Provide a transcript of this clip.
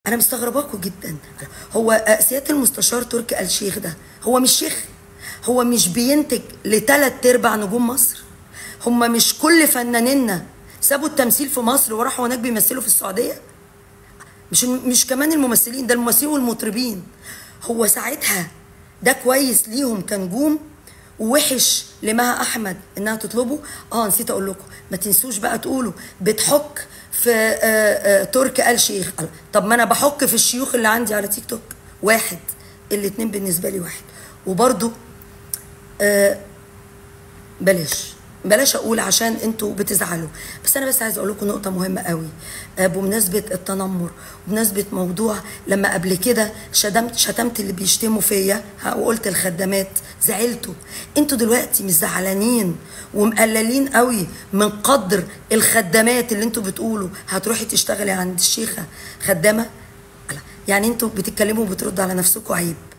انا مستغرباكوا جدا هو آه، سياده المستشار تركي آل شيخ ده هو مش شيخ هو مش بينتج لثلاث ارباع نجوم مصر هم مش كل فنانينا سابوا التمثيل في مصر وراحوا هناك بيمثلوا في السعوديه مش مش كمان الممثلين ده الممثلين والمطربين هو ساعتها ده كويس ليهم كنجوم ووحش لمها احمد انها تطلبه اه نسيت اقول لكم ما تنسوش بقى تقولوا بتحك في آه آه ترك آل شيخ قال- طب ما انا بحك في الشيوخ اللي عندي على تيك توك واحد الاتنين بالنسبه لي واحد وبرضو آه بلاش بلاش اقول عشان انتوا بتزعلوا بس انا بس عايز اقول لكم نقطه مهمه قوي آه، بمناسبه التنمر وبمناسبه موضوع لما قبل كده شتمت شتمت اللي بيشتموا فيا ها، وقلت الخدامات زعلتوا انتوا دلوقتي مش زعلانين ومقللين قوي من قدر الخدامات اللي انتوا بتقولوا هتروحي تشتغلي عند الشيخه خدامه لا، يعني انتوا بتتكلموا وبتردوا على نفسكم عيب